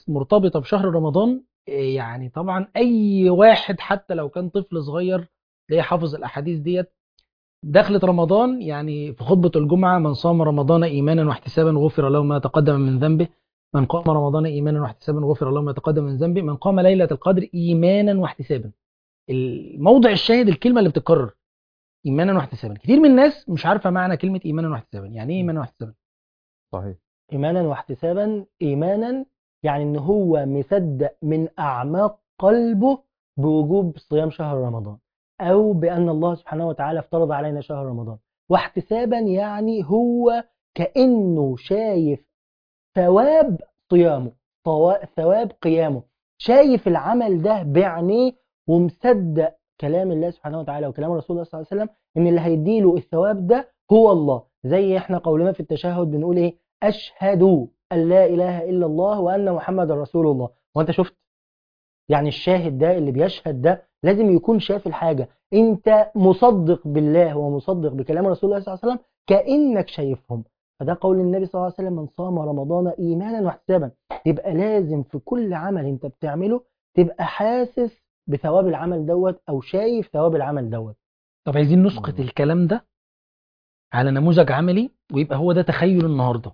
الناس مرتبطة بشهر رمضان إيه يعني طبعا أي واحد حتى لو كان طفل صغير تلاقيه حافظ الأحاديث ديت دخلت رمضان يعني في خطبة الجمعة من صام رمضان إيمانا واحتسابا غفر له ما تقدم من ذنبه من قام رمضان إيمانا واحتسابا غفر له ما تقدم من ذنبه من قام ليلة القدر إيمانا واحتسابا الموضع الشاهد الكلمة اللي بتتكرر إيمانا واحتسابا كتير من الناس مش عارفة معنى كلمة إيمانا واحتسابا يعني إيه إيمانا واحتسابا صحيح إيمانا واحتسابا إيمانا يعني إن هو مصدق من أعماق قلبه بوجوب صيام شهر رمضان أو بأن الله سبحانه وتعالى افترض علينا شهر رمضان واحتسابا يعني هو كأنه شايف ثواب صيامه طوا- ثواب قيامه شايف العمل ده بعينيه ومصدق كلام الله سبحانه وتعالى وكلام رسول الله صلى الله عليه وسلم ان اللي هيديله الثواب ده هو الله زي احنا قولنا في التشهد بنقول ايه اشهد ان لا اله الا الله وان محمد رسول الله وانت شفت يعني الشاهد ده اللي بيشهد ده لازم يكون شاف الحاجه انت مصدق بالله ومصدق بكلام رسول الله صلى الله عليه وسلم كانك شايفهم فده قول النبي صلى الله عليه وسلم من صام رمضان ايمانا واحتسابا يبقى لازم في كل عمل انت بتعمله تبقى حاسس بثواب العمل دوت او شايف ثواب العمل دوت طب عايزين نسقط مم. الكلام ده على نموذج عملي ويبقى هو ده تخيل النهارده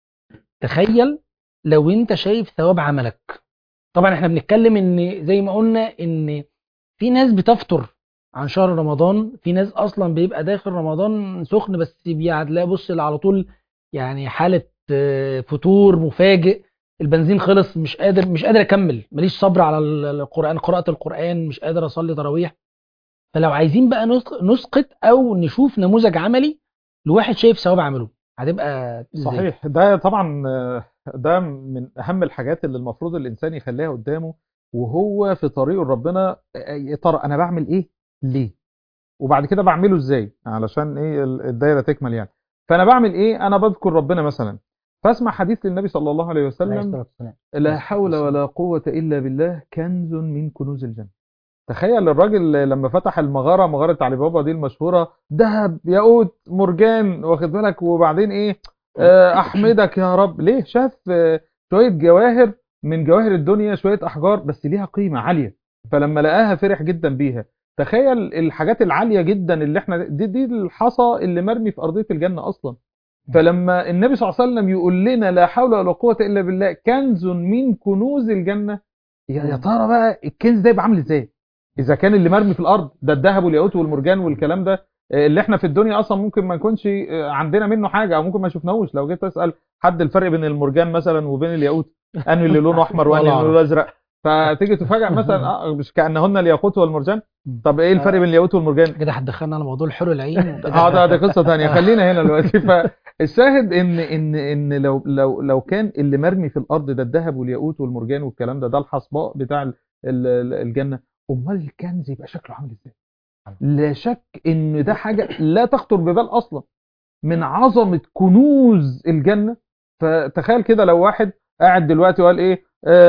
تخيل لو انت شايف ثواب عملك طبعا احنا بنتكلم ان زي ما قلنا ان في ناس بتفطر عن شهر رمضان في ناس اصلا بيبقى داخل رمضان سخن بس هتلاقي بص على طول يعني حالة آه، فتور مفاجئ البنزين خلص مش قادر مش قادر اكمل ماليش صبر على القرآن قراءة القرآن مش قادر اصلي تراويح فلو عايزين بقى نسق- نسقط او نشوف نموذج عملي لواحد شايف ثواب عمله هتبقى إزاي؟ صحيح ده طبعا آه، ده من اهم الحاجات اللي المفروض الانسان يخليها قدامه وهو في طريقه لربنا آه، يا ترى انا بعمل ايه ليه وبعد كده بعمله ازاي علشان ايه ال- الدايره تكمل يعني فانا بعمل ايه انا بذكر ربنا مثلا فاسمع حديث للنبي صلى الله عليه عليه وسلم الصلاة والسلام. لا حول ولا قوة إلا بالله كنز من كنوز الجنة تخيل الراجل لما فتح المغارة مغارة علي بابا دي المشهورة ذهب ياقوت مرجان واخد بالك وبعدين ايه آه، احمدك يا رب ليه شاف آه، شوية جواهر من جواهر الدنيا شوية احجار بس ليها قيمة عالية فلما لقاها فرح جدا بيها تخيل الحاجات العالية جدا اللي احنا دي دي الحصى اللي مرمي في أرضية الجنة أصلا فلما النبي صلى الله عليه وسلم يقول لنا لا حول ولا قوة إلا بالله كنز من كنوز الجنة يا يا ترى بقى الكنز ده يبقى عامل ازاي اذا كان اللي مرمي في الارض ده الذهب والياقوت والمرجان والكلام ده آه، اللي احنا في الدنيا اصلا ممكن ما نكونش آه، عندنا منه حاجه او ممكن ما شفناهوش لو جيت تسال حد الفرق بين المرجان مثلا وبين الياقوت انهي اللي لونه احمر وانهي ولا اللي لونه ازرق فتيجي تفاجئ مثلا اه مش كانهن الياقوت والمرجان طب ايه الفرق بين الياقوت والمرجان كده هتدخلنا على موضوع الحور العين اه ده ده قصه ثانيه خلينا هنا دلوقتي فالشاهد ان ان ان لو لو لو كان اللي مرمي في الارض ده الذهب والياقوت والمرجان والكلام ده ده الحصباء بتاع ال- ال- الجنه امال الكنز يبقى شكله عامل ازاي لا شك ان ده حاجه لا تخطر ببال اصلا من عظمه كنوز الجنه فتخيل كده لو واحد قاعد دلوقتي وقال ايه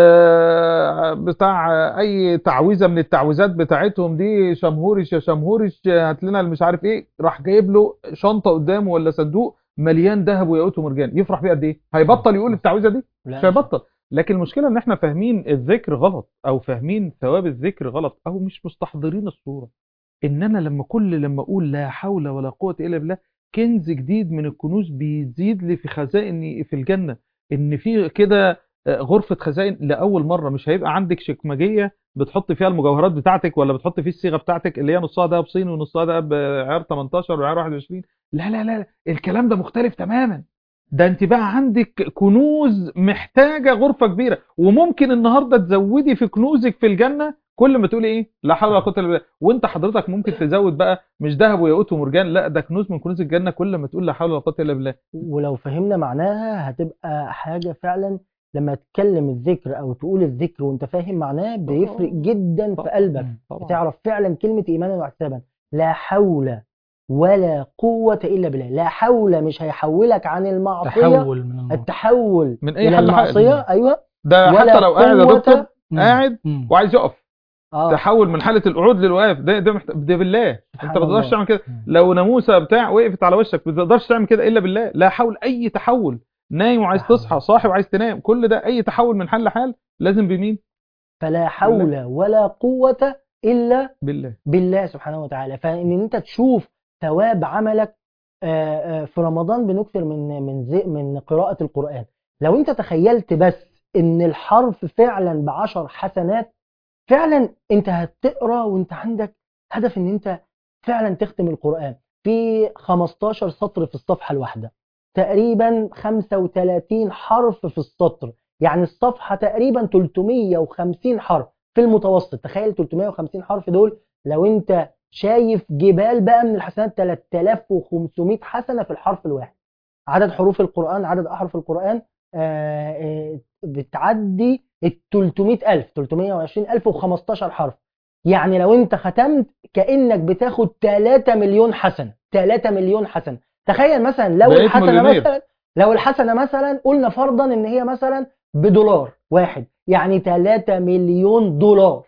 آه بتاع اي تعويذه من التعويذات بتاعتهم دي شمهورش يا شمهورش هات لنا اللي مش عارف ايه راح جايب له شنطه قدامه ولا صندوق مليان ذهب وياقوت ومرجان يفرح بيه قد ايه هيبطل يقول التعويذه دي لا، مش هيبطل لكن المشكله ان احنا فاهمين الذكر غلط او فاهمين ثواب الذكر غلط او مش مستحضرين الصوره ان انا لما كل لما اقول لا حول ولا قوه الا بالله كنز جديد من الكنوز بيزيد لي في خزائني في الجنه ان في كده آه، غرفه خزائن لاول مره مش هيبقى عندك شكمجيه بتحط فيها المجوهرات بتاعتك ولا بتحط فيه الصيغه بتاعتك اللي هي نصها دهب صيني ونصها دهب آه، عيار 18 وعيار 21 لا لا لا الكلام ده مختلف تماما ده انت بقى عندك كنوز محتاجه غرفه كبيره وممكن النهارده تزودي في كنوزك في الجنه كل ما تقولي ايه لا حول ولا قوه الا بالله وانت حضرتك ممكن تزود بقى مش ذهب وياقوت ومرجان لا ده كنوز من كنوز الجنه كل ما تقول لا حول ولا قوه الا بالله ولو فهمنا معناها هتبقى حاجة فعلا لما تكلم الذكر او تقول الذكر وانت فاهم معناه بيفرق جدا في قلبك طبعا بتعرف فعلا كلمة ايمانا واحتسابا لا حول ولا قوة الا بالله لا حول مش هيحولك عن المعصية تحول من الموضوع التحول من أي من حل حق. المعصية ايوه ده ولا حتى لو قاعد يا قوة- دكتور مم. قاعد مم. وعايز يقف اه تحول من حاله القعود للوقاف ده ده, محت... ده بالله سبحان انت ما تقدرش الله. تعمل كده مم. لو ناموسه بتاع وقفت على وشك ما تقدرش تعمل كده الا بالله لا حول اي تحول نايم وعايز لا حول تصحى صاحي وعايز تنام كل ده اي تحول من حال لحال لازم بمين فلا حول ولا قوة إلا بالله بالله سبحانه وتعالى فان انت تشوف ثواب عملك آه، آه، في رمضان بنكثر من من زي من قراءة القرآن لو انت تخيلت بس ان الحرف فعلا بعشر حسنات فعلا انت هتقرا وانت عندك هدف ان انت فعلا تختم القرآن في 15 سطر في الصفحة الواحدة تقريبا 35 حرف في السطر يعني الصفحة تقريبا 350 حرف في المتوسط تخيل 350 حرف دول لو انت شايف جبال بقى من الحسنات 3500 حسنة في الحرف الواحد عدد حروف القرآن عدد أحرف القرآن آه، آه، بتعدي ال 300000 320000 و15 حرف يعني لو انت ختمت كأنك بتاخد 3 مليون حسنة 3 مليون حسنة تخيل مثلا لو بقيت الحسنة مليونير. مثلا لو الحسنة مثلا قلنا فرضا ان هي مثلا بدولار واحد يعني 3 مليون دولار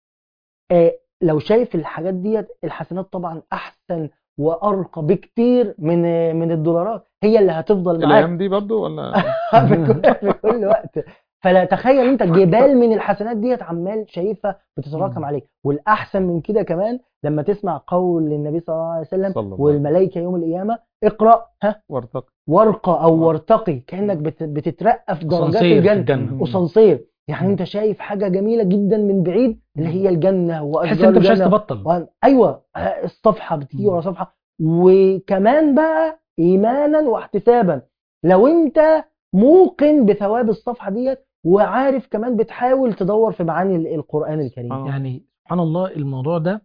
آه، لو شايف الحاجات ديت الحسنات طبعا احسن وارقى بكتير من آه، من الدولارات هي اللي هتفضل معاك الايام دي برضو ولا في كل في كل وقت فلا تخيل انت جبال من الحسنات ديت عمال شايفها بتتراكم مم. عليك والاحسن من كده كمان لما تسمع قول النبي صلى الله عليه وسلم صلى الله عليه والملائكه يوم القيامه اقرا ها وارتقي وارقى او وارتقي كانك بت- بتترقى في درجات أسانسير في الجنه الجنة. اسانسير يعني انت شايف حاجه جميله جدا من بعيد اللي هي الجنه تحس واشجار انت مش عايز الجنه تبطل وأن- ايوه آه، الصفحه بتيجي مم. ورا صفحه وكمان بقى ايمانا واحتسابا لو انت موقن بثواب الصفحه ديت وعارف كمان بتحاول تدور في معاني ال- القران الكريم آه. يعني سبحان الله الموضوع ده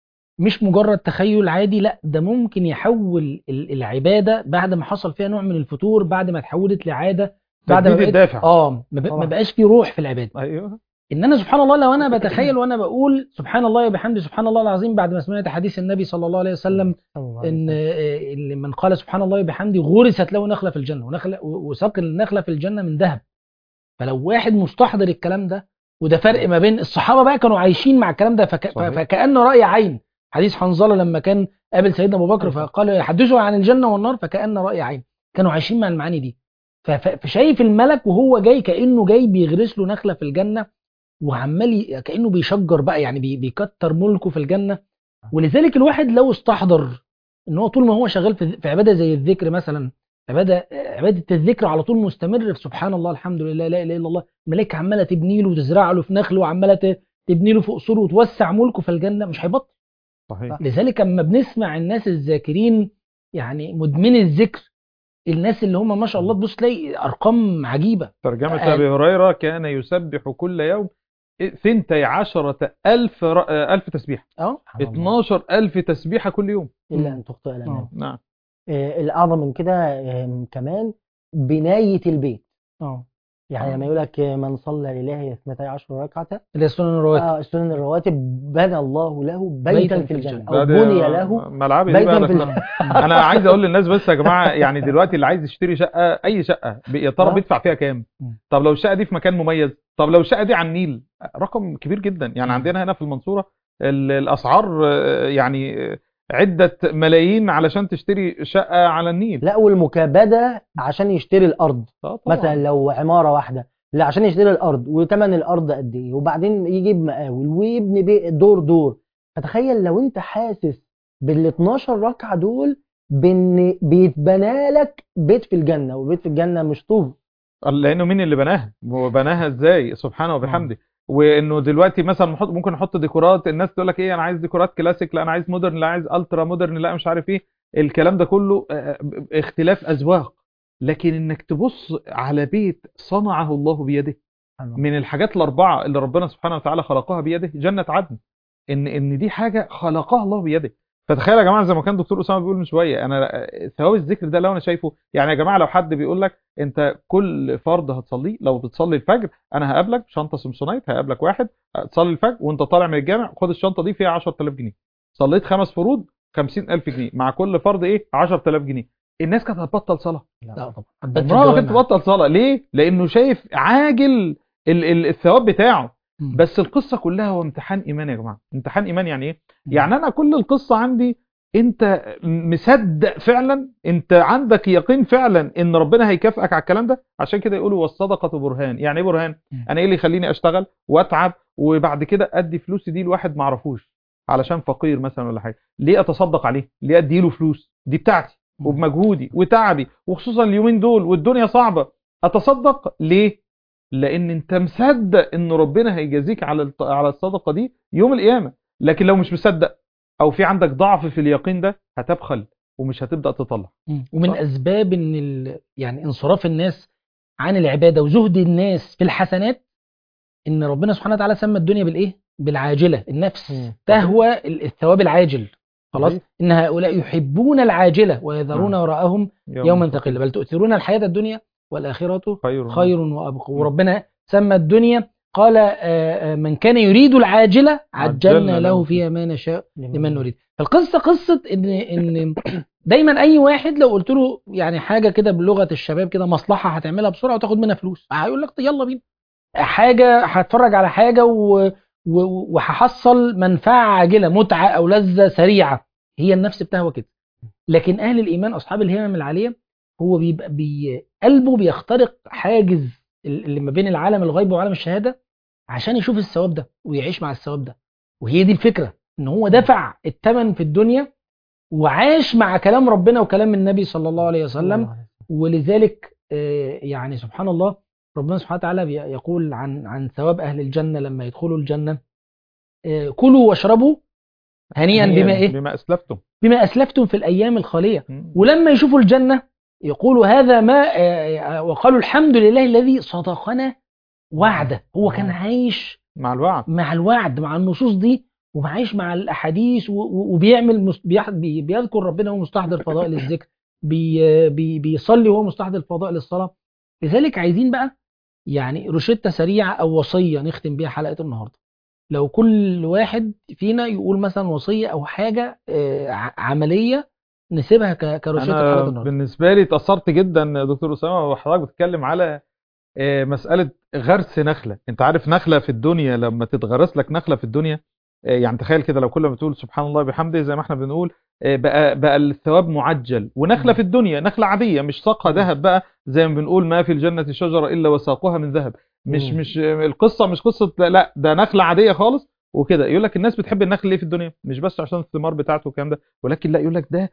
مش مجرد تخيل عادي لا ده ممكن يحول ال- العبادة بعد ما حصل فيها نوع من الفتور بعد ما اتحولت لعادة بعد ما تجديد بقيت الدافع اه ما ب- ما طبعا. بقاش في روح في العبادة ايوه ان انا سبحان الله لو انا بتخيل وانا بقول سبحان الله وبحمده سبحان الله العظيم بعد ما سمعت حديث النبي صلى الله عليه وسلم صلى الله عليه ان وسلم. آه، اللي من قال سبحان الله وبحمده غرست له نخله في الجنه ونخله وساق النخله في الجنه من ذهب فلو واحد مستحضر الكلام ده وده فرق ما بين الصحابه بقى كانوا عايشين مع الكلام ده فك... صحيح. فكانه راي عين حديث حنظله لما كان قابل سيدنا ابو بكر أيوة. فقال يحدثوا عن الجنه والنار فكان راي عين كانوا عايشين مع المعاني دي ف- ف- فشايف الملك وهو جاي كانه جاي بيغرس له نخله في الجنه وعمال ي- كانه بيشجر بقى يعني بي- بيكتر ملكه في الجنه ولذلك الواحد لو استحضر ان هو طول ما هو شغال في في عباده زي الذكر مثلا عباده عباده الذكر على طول مستمر في سبحان الله الحمد لله لا اله الا الله الملائكه عماله تبني له وتزرع له في نخله وعماله ت- تبني له في قصوره وتوسع ملكه في الجنه مش هيبطل صحيح لذلك اما بنسمع الناس الذاكرين يعني مدمني الذكر الناس اللي هم ما شاء الله تبص تلاقي ارقام عجيبه ترجمة آه. أبي هريرة كان يسبح كل يوم ثنتي عشرة ألف ر... آه، ألف تسبيحة اه سبحان الله. 12 ألف تسبيحة كل يوم الا ان تخطئ الامال آه. نعم آه، الاعظم من كده آه، كمان بنايه البيت اه يعني آه. لما يقول لك آه، من صلى لله 12 ركعه اللي هي سنن الرواتب آه سنن الرواتب بنى الله له بيتا في الجنه او ده- بني ده له ملعبي دي بيتا بقى في بس- الجنه انا عايز اقول للناس بس يا جماعه يعني دلوقتي اللي عايز يشتري شقه اي شقه ب- يا ترى آه. بيدفع فيها كام مم. طب لو الشقه دي في مكان مميز طب لو الشقه دي على النيل رقم كبير جدا يعني مم. عندنا هنا في المنصوره ال- الاسعار آه، يعني آه، عده ملايين علشان تشتري شقه على النيل لا والمكابده عشان يشتري الارض آه طبعاً. مثلا لو عماره واحده لا عشان يشتري الارض وثمن الارض قد ايه وبعدين يجيب مقاول ويبني بي- دور دور فتخيل لو انت حاسس بال 12 ركعه دول بان بيتبنى لك بيت في الجنه وبيت في الجنه مش طوب قال لانه مين اللي بناها هو بناها ازاي سبحانه وبحمده وانه دلوقتي مثلا نحط ممكن نحط ديكورات الناس تقول لك ايه انا عايز ديكورات كلاسيك لا انا عايز مودرن لا عايز الترا مودرن لا مش عارف ايه الكلام ده كله آه، اختلاف اذواق لكن انك تبص على بيت صنعه الله بيده من الحاجات الاربعه اللي ربنا سبحانه وتعالى خلقها بيده جنه عدن ان ان دي حاجه خلقها الله بيده فتخيل يا جماعه زي ما كان دكتور اسامه بيقول من شويه انا ثواب الذكر ده لو انا شايفه يعني يا جماعه لو حد بيقول لك انت كل فرض هتصليه لو بتصلي الفجر انا هقابلك بشنطه سمسونايت هقابلك واحد تصلي الفجر وانت طالع من الجامع خد الشنطه دي فيها 10000 جنيه صليت خمس فروض 50000 جنيه مع كل فرض ايه 10000 جنيه الناس كانت هتبطل صلاه لا طبعا حبات في عمرها ما كانت الجوامع. تبطل صلاه ليه لانه شايف عاجل ال- ال- الثواب بتاعه مم. بس القصه كلها هو امتحان ايمان يا جماعه امتحان ايمان يعني ايه مم. يعني انا كل القصه عندي انت مصدق فعلا انت عندك يقين فعلا ان ربنا هيكافئك على الكلام ده عشان كده يقولوا والصدقه برهان يعني ايه برهان مم. انا ايه اللي يخليني اشتغل واتعب وبعد كده ادي فلوسي دي لواحد ما اعرفوش علشان فقير مثلا ولا حاجه ليه اتصدق عليه ليه ادي له فلوس دي بتاعتي مم. وبمجهودي وتعبي وخصوصا اليومين دول والدنيا صعبه اتصدق ليه لان انت مصدق ان ربنا هيجازيك على الط- على الصدقه دي يوم القيامه لكن لو مش مصدق او في عندك ضعف في اليقين ده هتبخل ومش هتبدا تطلع مم. ومن صح. اسباب ان ال... يعني انصراف الناس عن العباده وزهد الناس في الحسنات ان ربنا سبحانه وتعالى سمى الدنيا بالايه بالعاجله النفس مم. تهوى ال- الثواب العاجل خلاص صحيح. ان هؤلاء يحبون العاجله ويذرون نعم. وراءهم يوما ثقيلا بل تؤثرون الحياه الدنيا والاخره خير خير وابقى نعم. وربنا سمى الدنيا قال آه، آه، من كان يريد العاجله عجلنا عجلنا له له فيها ما نشاء لمن نريد فالقصه قصه ان ان دايما اي واحد لو قلت له يعني حاجه كده بلغه الشباب كده مصلحه هتعملها بسرعه وتاخد منها فلوس هيقول لك يلا بينا حاجه هتفرج على حاجه و- و- وهحصل منفعه عاجله متعه او لذه سريعه هي النفس بتهوى كده لكن اهل الايمان اصحاب الهمم العاليه هو بيبقى بي قلبه بيخترق حاجز اللي ما بين العالم الغيب وعالم الشهاده عشان يشوف الثواب ده ويعيش مع الثواب ده وهي دي الفكره ان هو دفع الثمن في الدنيا وعاش مع كلام ربنا وكلام النبي صلى الله عليه وسلم ولذلك آه، يعني سبحان الله ربنا سبحانه وتعالى بي- يقول عن عن ثواب اهل الجنه لما يدخلوا الجنه آه، كلوا واشربوا هنيئا بما ايه بما اسلفتم بما اسلفتم في الايام الخاليه مم. ولما يشوفوا الجنه يقولوا هذا ما آه، آه، وقالوا الحمد لله الذي صدقنا وعده هو كان عايش مع الوعد مع الوعد مع النصوص دي وعايش مع الاحاديث و- و- وبيعمل مس- بيح- بي- بيذكر ربنا وهو مستحضر فضائل الذكر بي بي بيصلي وهو مستحضر فضائل الصلاه لذلك عايزين بقى يعني روشته سريعه او وصيه نختم بيها حلقه النهارده لو كل واحد فينا يقول مثلا وصيه او حاجه آه، ع- عمليه نسيبها ك- كروشته انا حلقه النهارده بالنسبه لي اتاثرت جدا يا دكتور اسامه وحضرتك بتتكلم على آه، مساله غرس نخله انت عارف نخله في الدنيا لما تتغرس لك نخله في الدنيا آه، يعني تخيل كده لو كل ما تقول سبحان الله بحمده زي ما احنا بنقول آه، بقى بقى الثواب معجل ونخله في الدنيا نخله عاديه مش ساقها ذهب بقى زي ما بنقول ما في الجنه شجره الا وساقها من ذهب مش مم. مش آه، القصه مش قصه لا, لا ده نخله عاديه خالص وكده يقول لك الناس بتحب النخل ليه في الدنيا مش بس عشان الثمار بتاعته والكلام ده ولكن لا يقول لك ده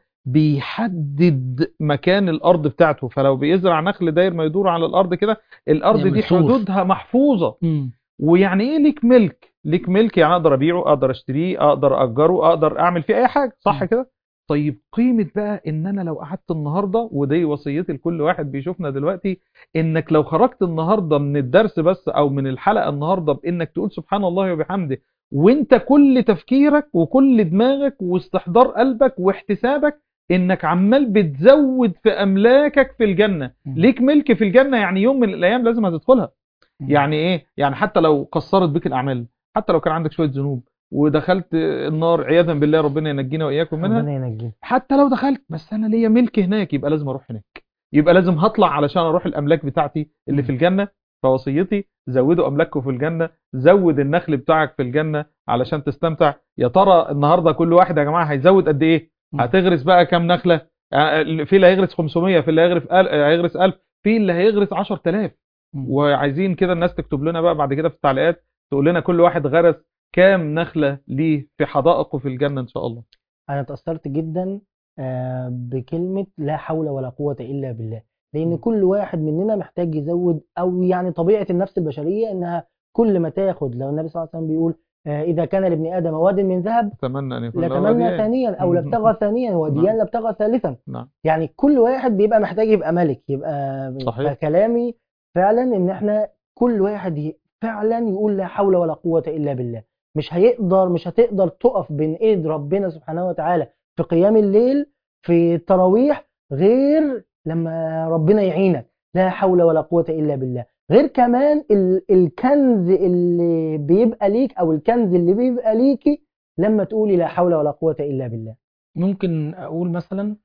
بيحدد مكان الارض بتاعته فلو بيزرع نخل داير ما يدور على الارض كده الارض يعمل دي سور. حدودها محفوظه مم. ويعني ايه ليك ملك ليك ملك يعني اقدر ابيعه اقدر اشتريه اقدر اجره اقدر اعمل فيه اي حاجه صح مم. كده طيب قيمه بقى ان انا لو قعدت النهارده ودي وصيتي لكل واحد بيشوفنا دلوقتي انك لو خرجت النهارده من الدرس بس او من الحلقه النهارده بانك تقول سبحان الله وبحمده وانت كل تفكيرك وكل دماغك واستحضار قلبك واحتسابك انك عمال بتزود في املاكك في الجنه مم. ليك ملك في الجنه يعني يوم من الايام لازم هتدخلها مم. يعني ايه يعني حتى لو قصرت بك الاعمال حتى لو كان عندك شويه ذنوب ودخلت النار عياذا بالله ربنا ينجينا واياكم منها ربنا ينجينا حتى لو دخلت بس انا ليا ملك هناك يبقى لازم اروح هناك يبقى لازم هطلع علشان اروح الاملاك بتاعتي اللي في الجنه فوصيتي زودوا املاككم في الجنه زود النخل بتاعك في الجنه علشان تستمتع يا ترى النهارده كل واحد يا جماعه هيزود قد ايه مم. هتغرس بقى كام نخله يعني في اللي هيغرس 500 في اللي هيغرس ال- هيغرس 1000 في اللي هيغرس 10000 مم. وعايزين كده الناس تكتب لنا بقى بعد كده في التعليقات تقول لنا كل واحد غرس كام نخله ليه في حدائقه في الجنه ان شاء الله انا اتاثرت جدا آه، بكلمه لا حول ولا قوه الا بالله لان م. كل واحد مننا محتاج يزود او يعني طبيعه النفس البشريه انها كل ما تاخد لو النبي صلى الله عليه وسلم بيقول آه، اذا كان لابن ادم واد من ذهب اتمنى ان يكون له لتمنى وديان. ثانيا او م. لابتغى ثانيا وديان لابتغى ثالثا نعم يعني كل واحد بيبقى محتاج يبقى ملك يبقى صحيح. فكلامي فعلا ان احنا كل واحد ي- فعلا يقول لا حول ولا قوة الا بالله مش هيقدر مش هتقدر تقف بين ايد ربنا سبحانه وتعالى في قيام الليل في التراويح غير لما ربنا يعينك لا حول ولا قوة الا بالله غير كمان ال- الكنز اللي بيبقى ليك او الكنز اللي بيبقى ليكي لما تقولي لا حول ولا قوة الا بالله ممكن اقول مثلا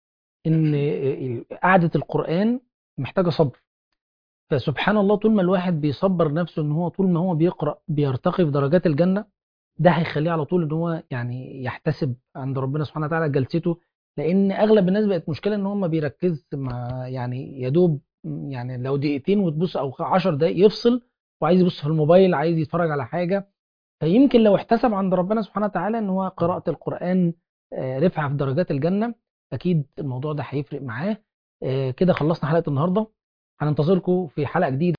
ان قعده القران محتاجه صبر فسبحان الله طول ما الواحد بيصبر نفسه ان هو طول ما هو بيقرا بيرتقي في درجات الجنه ده هيخليه على طول ان هو يعني يحتسب عند ربنا سبحانه وتعالى جلسته لان اغلب الناس بقت مشكله ان هو ما بيركزش مع يعني يا دوب يعني لو دقيقتين وتبص او 10 دقايق يفصل وعايز يبص في الموبايل عايز يتفرج على حاجه فيمكن لو احتسب عند ربنا سبحانه وتعالى ان هو قراءه القران آه، رفعه في درجات الجنه اكيد الموضوع ده هيفرق معاه آه، كده خلصنا حلقه النهارده هننتظركم في حلقه جديده